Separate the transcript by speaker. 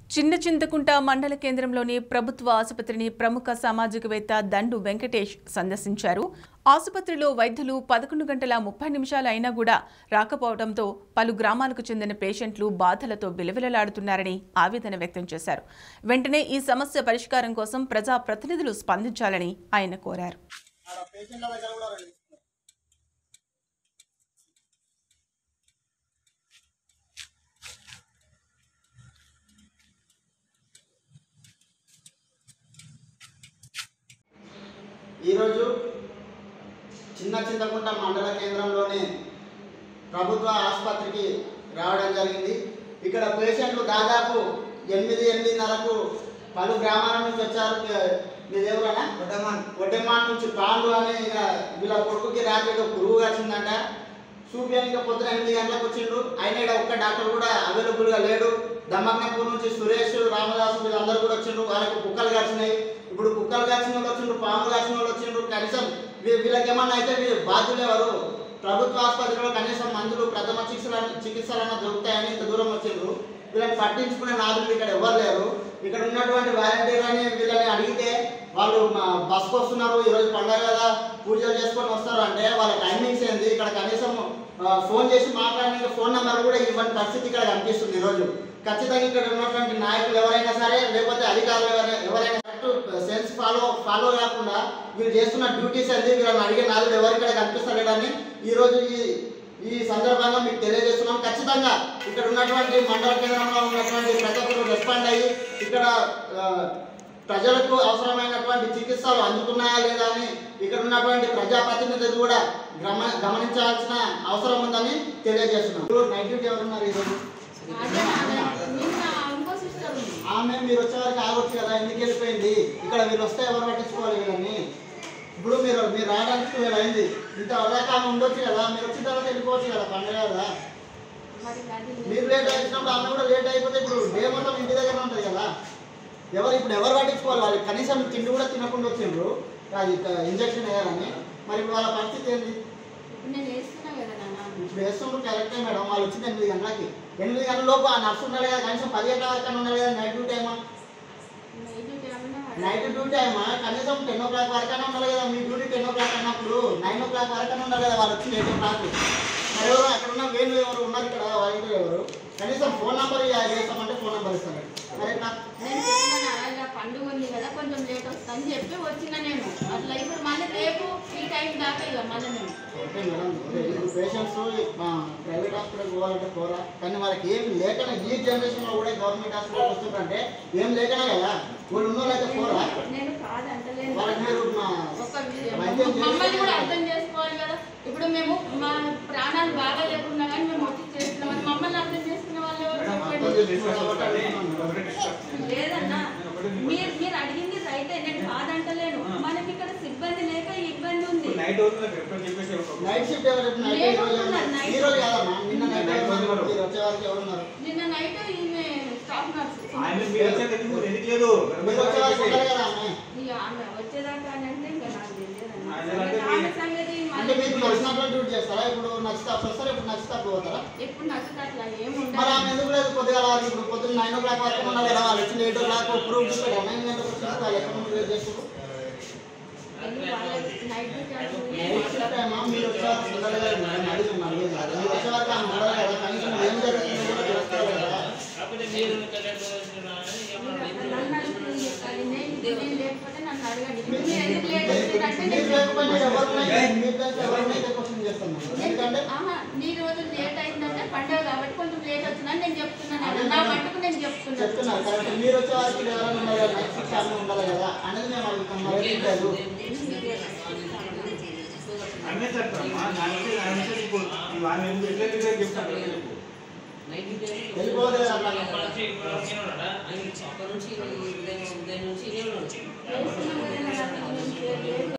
Speaker 1: చిన్న చింతకుంట మండల కేంద్రంలోని ప్రభుత్వ ఆసుపత్రిని ప్రముఖ సామాజికవేత్త దండు వెంకటేష్ సందర్శించారు ఆసుపత్రిలో వైద్యులు పదకొండు గంటల ముప్పై నిమిషాలు అయినా కూడా రాకపోవడంతో పలు గ్రామాలకు చెందిన పేషెంట్లు బాధలతో బిలవిలలాడుతున్నారని ఆవేదన వ్యక్తం చేశారు వెంటనే ఈ సమస్య పరిష్కారం కోసం ప్రజా ప్రతినిధులు స్పందించాలని ఆయన కోరారు
Speaker 2: ఆడ పేషెంట్ల దగ్గర కూడా రండి ఈరోజు చిన్న చింతకుంట మండల కేంద్రంలోని ప్రభుత్వ ఆసుపత్రికి రావడం జరిగింది ఇక్కడ పేషెంట్లు దాదాపు ఎనిమిది ఎనిమిదిన్నరకు పలు గ్రామాల నుంచి వచ్చారు మీ- మీది ఎవరన్నా ఒడ్డమాన్ ఒడ్డమాన్ నుంచి పాండు అని ఇక వీళ్ళ కొడుకుకి రాకేదో పురుగు వచ్చిందంట చూపించడానికి పొద్దున ఎనిమిది గంటలకు వచ్చిండు అయినా ఇక్కడ ఒక్క డాక్టర్ కూడా అవైలబుల్గా లేడు దమ్మగ్నపూర్ నుంచి సురేష్ రామదాసు వీళ్ళందరూ కూడా వచ్చిండ్రు వాళ్ళకి కుక్కలు కరిచినాయి ఇప్పుడు కుక్కలు కరిచిన వాళ్ళు వచ్చిండ్రు పాములు కరిచిన వాళ్ళు వచ్చిండ్రు కనీసం వీ- వీళ్ళకి ఏమన్నా అయితే వీళ్ళు బాధ్యులు ఎవరు ప్రభుత్వ ఆసుపత్రిలో కనీసం మందులు ప్రథమ చికిత్సలు చికిత్సలన్నా దొరుకుతాయని ఇంత దూరం వచ్చిండ్రు వీళ్ళని పట్టించుకునే నాదులు ఇక్కడ ఎవరు లేరు ఇక్కడ ఉన్నటువంటి వాలంటీర్లని వీళ్ళని అడిగితే వాళ్ళు మా బస్కి వస్తున్నారు ఈరోజు పండగ కదా పూజలు చేసుకొని వస్తారు అంటే వాళ్ళ టైమింగ్స్ ఏంది ఇక్కడ కనీసం ఆ, ఫోన్ చేసి మాట్లాడడానికి ఫోన్ నెంబర్ కూడా ఇవ్వని పరిస్థితి ఇక్కడ కనిపిస్తుంది ఈరోజు ఖచ్చితంగా ఇక్కడ ఉన్నటువంటి నాయకులు ఎవరైనా సరే లేకపోతే అధికారులు ఎవరైనా ఎవరైనా కరెక్ట్ సెన్స్ ఫాలో ఫాలో కాకుండా వీళ్ళు చేస్తున్న డ్యూటీస్ ఏంది వీళ్ళని అడిగే నాలుగు ఎవరు ఇక్కడ కనిపిస్తలేడని ఈరోజు ఈ ఈ సందర్భంగా మీకు తెలియజేస్తున్నాం ఖచ్చితంగా ఇక్కడ ఉన్నటువంటి మండల కేంద్రంలో ఉన్నటువంటి ప్రతి ఒక్కరు రెస్పాండ్ అయ్యి ఇక్కడ ఆ, ప్రజలకు అవసరమైనటువంటి చికిత్సలు అందుతున్నాయా లేదా అని ఇక్కడ ఉన్నటువంటి ప్రజాప్రతినిధులు కూడా గమ గమనించాల్సిన అవసరం ఉందని తెలియజేస్తున్నాం ఇప్పుడు నైట్ డ్యూటీ ఎవరున్నారు ఈరోజు
Speaker 3: అదే అదే. నిన్న ఇంకో సిస్టర్ ఉంది
Speaker 2: ఆమె మీరు వచ్చేవారికి ఆగొచ్చు కదా ఎందుకు వెళ్ళిపోయింది ఇక్కడ వీళ్ళు వస్తే ఎవరు పట్టించుకోవాలి వీళ్ళని ఇప్పుడు మీరు మీరు రావడానికి వీళ్ళు అయింది ఇంత వరకు ఆమె ఉండొచ్చు కదా మీరు వచ్చిన తర్వాత వెళ్ళిపోవచ్చు కదా పండుగ కదా
Speaker 3: మరి అది
Speaker 2: మీరు లేట్ అయినప్పుడు ఆమె కూడా లేట్ అయిపోతే ఇప్పుడు డే మొత్తం ఇంటి దగ్గర ఉంటుంది కదా ఎవరు ఇప్పుడు ఎవరు పట్టించుకోవాలి వాళ్ళు కనీసం తిండి కూడా తినకుండా వచ్చిండ్రు అది ఇంజక్షన్ వేయాలని మరి ఇప్పుడు వాళ్ళ పరిస్థితి ఏంటి
Speaker 3: ఇప్పుడు నేను వేస్తున్నా కదా నాన్న
Speaker 2: ఇప్పుడు వేస్తుండ్రు కరెక్టే మేడం వాళ్ళు వచ్చింది ఎనిమిది గంటలకి ఎనిమిది గంటల లోపు ఆ నర్సు ఉండాలి కదా కనీసం పది గంటల వరకు అన్నా ఉండాలి కదా నైట్ డ్యూటీ ఏమో
Speaker 3: నైట్ ఏమన్నా
Speaker 2: నైట్ డ్యూటీ ఏమో కనీసం టెన్ ఓ క్లాక్ వరకు ఉండాలి కదా మీ డ్యూటీ టెన్ ఓ క్లాక్ అన్నప్పుడు నైన్ ఓ క్లాక్ వరకు ఉండాలి కదా వాళ్ళు వచ్చి ఎయిట్ ఓ క్లాక్ మరి ఎవరు అక్కడ ఉన్న వేలు ఎవరు ఉన్నారు ఇక్కడ వాళ్ళు ఎవరు కనీసం ఫోన్ నెంబర్ చేస్తామంటే ఫోన్ నెంబర్ ఇస్తారు మరి ఎట్లా
Speaker 3: నేను చెప్పిన ఇలా పండుగ ఉంది కదా కొంచెం లేట్ వస్తా అని చెప్పి వచ్చిన నేను అట్లా ఇప్పుడు మళ్ళీ రేపు ఈ టైం దాకా ఇక మళ్ళీ నేను
Speaker 2: ఓకే మేడం అదే ఇప్పుడు పేషెంట్స్ ప్రైవేట్ హాస్పిటల్ పోవాలంటే పోరా కానీ వాళ్ళకి ఏం లేకనే ఈ జనరేషన్లో కూడా గవర్నమెంట్ హాస్పిటల్ వస్తుంటే ఏం లేకనే కదా వాళ్ళు ఉన్న వాళ్ళైతే పోరా
Speaker 3: నేను కాదంటలేను
Speaker 2: వాళ్ళకి మీరు మా
Speaker 3: ఒక విషయం.
Speaker 2: వైద్యం
Speaker 3: మమ్మల్ని కూడా
Speaker 2: చేస్తే-
Speaker 3: అర్థం చేసుకోవాలి కదా ఇప్పుడు మేము మా ప్రాణాలు బాగా లేకున్నా కానీ మేము వచ్చి చేస్తున్నాం మరి మమ్మల్ని అర్థం చేసుకునే వాళ్ళు ఎవరు చెప్పండి లేదన్నా మీరు మీరు అడిగింది రైతే నేను కాదంటలేను మనకి ఇక్కడ సిబ్బంది లేక ఈ ఇబ్బంది ఉంది
Speaker 4: నైట్ అవుతుంది ఎప్పుడు చెప్పేసి ఒక-
Speaker 2: నైట్ షిఫ్ట్ ఎవరు నైట్
Speaker 3: నేను
Speaker 2: ఈ రోజు
Speaker 3: ఉన్నాను, night.
Speaker 2: ఈ రోజు కాదమ్మా నిన్న నైట్
Speaker 4: Night
Speaker 2: ఎవరు
Speaker 4: ఉన్నారు.
Speaker 2: మీరు వచ్చే వారికి ఎవరు ఉన్నారు
Speaker 3: నిన్న నైట్ ఈమె స్టాఫ్ నర్స్
Speaker 4: ఆయన మీరు వచ్చాక ఎందుకు ఎందుకు లేదు
Speaker 2: మీరు వచ్చే వారికి ఉండాలి కదా ఆమె
Speaker 3: ఇక ఆమె వచ్చేదాకా అని అంటే ఇంకా నాకు తెలియదన్నా.
Speaker 4: ఆయన అంటే
Speaker 3: ఆమె
Speaker 4: మీ-
Speaker 3: సంగతి
Speaker 2: అంటే
Speaker 3: మళ్ళీ
Speaker 2: మీకు నచ్చినట్లు డ్యూటీ చేస్తారా ఇప్పుడు నచ్చితే అప్పుడు వస్తారా ఇప్పుడు నచ్చితే అప్పుడు పోతారా
Speaker 3: ఎప్పుడు నచ్చుతా అట్లా ఏం
Speaker 2: మరి
Speaker 3: ఉండదు
Speaker 2: ఆమె ఎందుకు లేదు కొద్దిగా వారికి ఇప్పుడు పొద్దున్న నైన్ ఓ క్లాక్ వరకు ఉండాలి కదా వాళ్ళు వచ్చి ఎయిట్ ఓ క్లాక్ ప్రూఫ్ చూపెట్టారు నైన్ గంటలకు వచ్చి వాళ్ళు ఎక్కడ నుండి వెయిట్ చేస్తారు
Speaker 3: ఎన్ని వాళ్ళకి నైట్ డ్యూటీ అంటుంది.
Speaker 2: నైట్ షిఫ్ట్ ఏమో మీరు వచ్చే వారికి ఉండాలి కదా మేడం అడుగుతున్నాను మీరు వచ్చే వారికి ఆమె ఉండాలి కదా కనీసం ఏం జరుగుతుందో కూడా తెలుసుకోవాలి కదా
Speaker 3: నన్ను అడుగుతుంది చెప్పాలి. నేను నేను లేకపోతే నన్ను అడగండి ఇప్పుడు మీరు ఎందుకు లేట్ వచ్చిందంటే
Speaker 2: మీరు
Speaker 3: నేను
Speaker 2: లేకపోయినా
Speaker 3: చెప్తున్నాను.
Speaker 2: ఎవరినైనా మీరు దాంట్లో ఎవరినైతే క్వశ్చన్ చేస్తున్నాను ఎందుకంటే
Speaker 3: ఆహా, నీ రోజు లేట్ అయిందంటే పండుగ కాబట్టి కొంచెం లేట్ వచ్చిందని నేను చెప్తున్నాను నా మటుకు నేను చెప్తున్నాను
Speaker 2: చెప్తున్నారు కరెక్ట్ మీరు వచ్చే వారికి ఎవరైనా ఉండాలి కదా నైట్ షిఫ్ట్ ఆమె ఉండాలి కదా అనేది మేము అడుగుతాం మరి ఏం లేదు
Speaker 4: అన్నీ చెప్తామా నా నుంచి నా నుంచి నీకు వాళ్ళు ఎందుకు ఎట్లా ఎట్లా చెప్తాను చెప్పు
Speaker 2: వెళ్ళిపోదు కదా అట్లా.
Speaker 3: చేస్తున్నాం కదా నాకు నేను